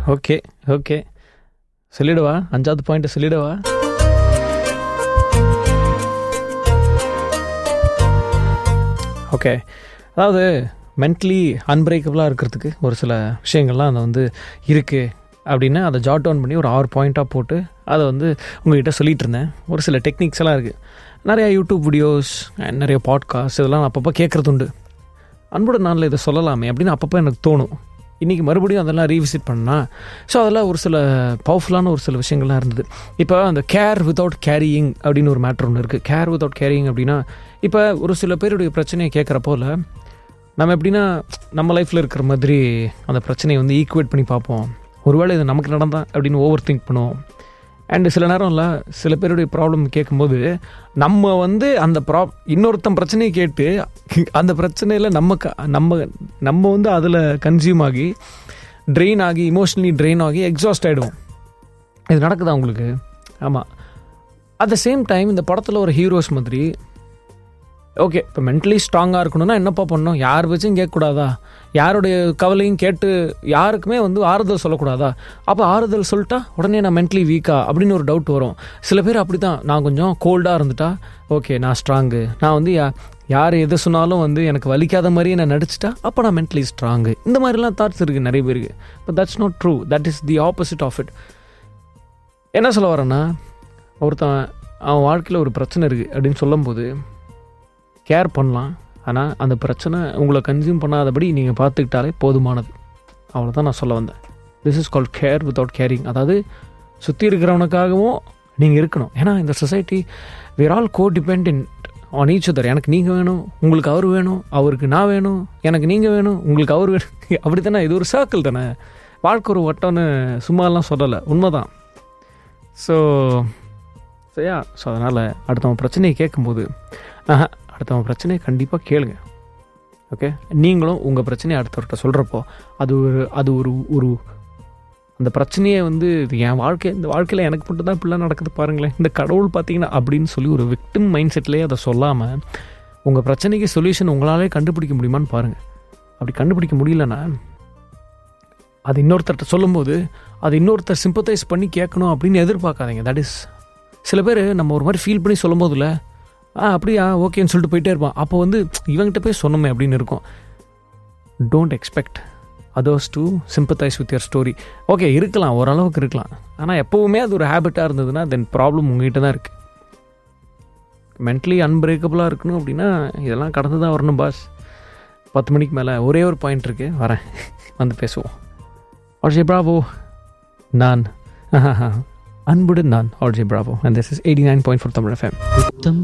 okay okay சொல்லிடுவா அஞ்சாவது point சொல்லிடுவா ஓகே அதாவது மென்டலி அன்பிரேக்கபிளாக இருக்கிறதுக்கு ஒரு சில விஷயங்கள்லாம் அது வந்து இருக்குது அப்படின்னு அதை ஜாட் டவுன் பண்ணி ஒரு ஆறு பாயிண்ட்டாக போட்டு அதை வந்து உங்ககிட்ட சொல்லிகிட்டு இருந்தேன் ஒரு சில டெக்னிக்ஸ் எல்லாம் இருக்குது நிறையா யூடியூப் வீடியோஸ் நிறைய பாட்காஸ்ட் இதெல்லாம் நான் அப்பப்போ கேட்குறது உண்டு அன்புடன் நாளில் இதை சொல்லலாமே அப்படின்னு அப்பப்போ எனக்கு தோணும் இன்றைக்கி மறுபடியும் அதெல்லாம் ரீவிசிட் பண்ணால் ஸோ அதெல்லாம் ஒரு சில பவர்ஃபுல்லான ஒரு சில விஷயங்கள்லாம் இருந்தது இப்போ அந்த கேர் வித்தவுட் கேரியிங் அப்படின்னு ஒரு மேட்ரு ஒன்று இருக்குது கேர் வித்தவுட் கேரியிங் அப்படின்னா இப்போ ஒரு சில பேருடைய பிரச்சனையை கேட்குறப்போல நம்ம எப்படின்னா நம்ம லைஃப்பில் இருக்கிற மாதிரி அந்த பிரச்சனையை வந்து ஈக்குவேட் பண்ணி பார்ப்போம் ஒருவேளை இது நமக்கு நடந்தா அப்படின்னு ஓவர் திங்க் பண்ணுவோம் அண்டு சில நேரம்ல சில பேருடைய ப்ராப்ளம் கேட்கும்போது நம்ம வந்து அந்த ப்ரா இன்னொருத்தன் பிரச்சனையை கேட்டு அந்த பிரச்சனையில் நம்ம க நம்ம நம்ம வந்து அதில் கன்சியூம் ஆகி ட்ரெயின் ஆகி இமோஷனலி ட்ரெயின் ஆகி எக்ஸாஸ்ட் ஆகிடுவோம் இது நடக்குதா உங்களுக்கு ஆமாம் அட் த சேம் டைம் இந்த படத்தில் ஒரு ஹீரோஸ் மாதிரி ஓகே இப்போ மென்டலி ஸ்ட்ராங்காக இருக்கணும்னா என்னப்பா பண்ணணும் யார் வச்சும் கேட்கக்கூடாதா யாருடைய கவலையும் கேட்டு யாருக்குமே வந்து ஆறுதல் சொல்லக்கூடாதா அப்போ ஆறுதல் சொல்லிட்டா உடனே நான் மென்டலி வீக்கா அப்படின்னு ஒரு டவுட் வரும் சில பேர் அப்படி தான் நான் கொஞ்சம் கோல்டாக இருந்துட்டா ஓகே நான் ஸ்ட்ராங்கு நான் வந்து யா யார் எது சொன்னாலும் வந்து எனக்கு வலிக்காத மாதிரியே நான் நடிச்சிட்டா அப்போ நான் மென்டலி ஸ்ட்ராங்கு இந்த மாதிரிலாம் தாட்ஸ் இருக்குது நிறைய பேருக்கு but that's not true that is the opposite of it என்ன சொல்ல வரேன்னா ஒருத்தன் அவன் வாழ்க்கையில் ஒரு பிரச்சனை இருக்குது அப்படின்னு சொல்லும்போது கேர் பண்ணலாம் ஆனால் அந்த பிரச்சனை உங்களை கன்சியூம் பண்ணாதபடி நீங்கள் பார்த்துக்கிட்டாலே போதுமானது அவ்வளோதான் நான் சொல்ல வந்தேன் this is call care without caring அதாவது சுற்றி இருக்கிறவனுக்காகவும் நீங்கள் இருக்கணும் ஏன்னா இந்த society where all go depend on each other எனக்கு நீங்கள் வேணும் உங்களுக்கு அவர் வேணும் அவருக்கு நான் வேணும் எனக்கு நீங்கள் வேணும் உங்களுக்கு அவர் வேணும் அப்படி தானே இது ஒரு சர்க்கிள் தானே வாழ்க்கை ஒரு வட்டம்னு சும்மாலாம் சொல்லலை உண்மைதான் ஸோ சரியா ஸோ அதனால் அடுத்தவன் பிரச்சனையை கேட்கும்போது ஆஹா அடுத்தவன் பிரச்சனையை கண்டிப்பாக கேளுங்க ஓகே நீங்களும் உங்கள் பிரச்சனையை அடுத்தவர்கிட்ட சொல்கிறப்போ அது ஒரு அது ஒரு ஒரு அந்த பிரச்சனையை வந்து இது என் வாழ்க்கை இந்த வாழ்க்கையில் எனக்கு மட்டும் தான் இப்படிலாம் நடக்குது பாருங்களேன் இந்த கடவுள் பார்த்தீங்கன்னா அப்படின்னு சொல்லி ஒரு விக்டிம் மைண்ட் செட்லேயே அதை சொல்லாமல் உங்கள் பிரச்சனைக்கு சொல்யூஷன் உங்களாலே கண்டுபிடிக்க முடியுமான்னு பாருங்கள் அப்படி கண்டுபிடிக்க முடியலன்னா அது இன்னொருத்தர்கிட்ட சொல்லும்போது அது இன்னொருத்தர் சிம்பத்தைஸ் பண்ணி கேட்கணும் அப்படின்னு எதிர்பார்க்காதீங்க தட் இஸ் சில பேர் நம்ம ஒரு மாதிரி ஃபீல் பண்ணி சொல்லும்போதுல ஆ அப்படியா ஓகேன்னு சொல்லிட்டு போயிட்டே இருப்பான் அப்போ வந்து இவங்ககிட்ட போய் சொன்னோமே அப்படின்னு இருக்கும் don't expect others to sympathise with your story okay இருக்கலாம் ஓரளவுக்கு இருக்கலாம் ஆனால் எப்போவுமே அது ஒரு ஹேபிட்டாக இருந்ததுன்னா தென் ப்ராப்ளம் உங்ககிட்ட தான் இருக்குது மென்டலி அன்பிரேக்கபுளாக இருக்கணும் அப்படின்னா இதெல்லாம் கடந்து தான் வரணும் பாஸ் பத்து மணிக்கு மேலே ஒரே ஒரு பாயிண்ட் இருக்குது வரேன் வந்து பேசுவோம் ஆர்ஜே பிராவோ நான் அன்புடன் நான் RJ Bravo and this is eighty nine point four Tamil FM